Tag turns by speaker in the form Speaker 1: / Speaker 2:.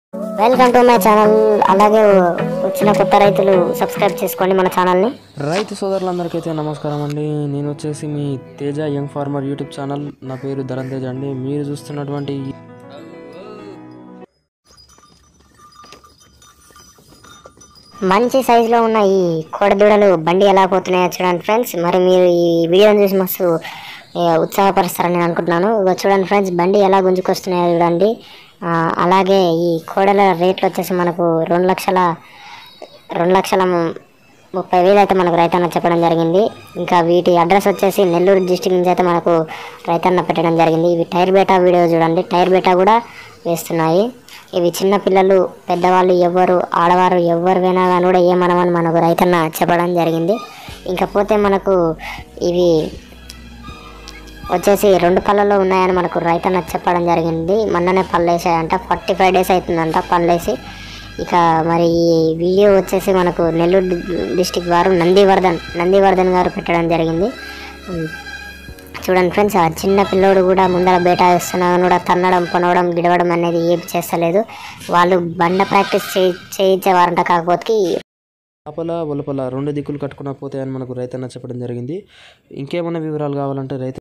Speaker 1: welcome to my channel అలాగే వచ్చిన కొత్త రైతులు సబ్స్క్రైబ్ చేసుకోండి మన ఛానల్ని
Speaker 2: రైతు సోదరులందరికైతే నమస్కారం అండి నేను వచ్చేసి మీ Teja young farmer YouTube channel నా పేరు ధరన్ తేజ అండి మీరు చూస్తున్నటువంటి ఈ-
Speaker 1: మంచి సైజులో ఉన్న ఈ కోడదూడలు బండి ఎలా పోతున్నాయో చూడండి ఫ్రెండ్స్ మరి మీరు ఈ వీడియోని చూసి మస్తు ఏ, ఉత్సాహపరుస్తారని నేను అనుకుంటున్నాను ఇగో చూడండి ఫ్రెండ్స్ బండి ఎలా గుంజుకొస్తున్నాయో చూడండి ఆ, అలాగే ఈ కోడల రేట్లు వచ్చేసి మనకు రెండు లక్షల రెండు లక్షల ము- ముప్పై వేలు అయితే మనకు రైతన్న చెప్పడం జరిగింది ఇంకా వీటి అడ్రస్ వచ్చేసి నెల్లూరు డిస్టిక్ నుంచి అయితే మనకు రైతన్న పెట్టడం జరిగింది ఇవి టైర్ బేటా వీడియో చూడండి టైర్ బేటా కూడా వేస్తున్నాయి ఇవి చిన్న పిల్లలు పెద్దవాళ్ళు ఎవ్వరు ఆడవారు ఎవరు వినా కానీ కూడా ఏమనమని మనకు రైతన్న చెప్పడం జరిగింది ఇంకా పోతే మనకు ఇవి వచ్చేసి రెండు పళ్ళలో ఉన్నాయని మనకు రైతన్న చెప్పడం జరిగింది మొన్ననే పళ్ళు వేసాయంట ఫార్టీ ఫైవ్ డేస్ అవుతుందంట పళ్ళు వేసి ఇక మరి ఈ వీడియో వచ్చేసి మనకు నెల్లూరు డి- డిస్టిక్ వారు నందివర్ధన్ నందివర్ధన్ గారు పెట్టడం జరిగింది ఉమ్, చూడండి ఫ్రెండ్స్ ఆ చిన్న పిల్లోడు కూడా ముందర బేటా వేస్తున్నా కానీ కూడా తన్నడం పొనవడం గిడవడం అనేది ఏమి చేస్తలేదు వాళ్ళు బండ ప్రాక్టీస్ చేయి చేయించేవారంట కాకపోతే
Speaker 2: లోపల వెలుపల రెండు దిక్కులు కట్టుకున్న పోతే అని మనకు రైతన్న చెప్పడం జరిగింది ఇంకేమైనా వివరాలు కావాలంటే రైతు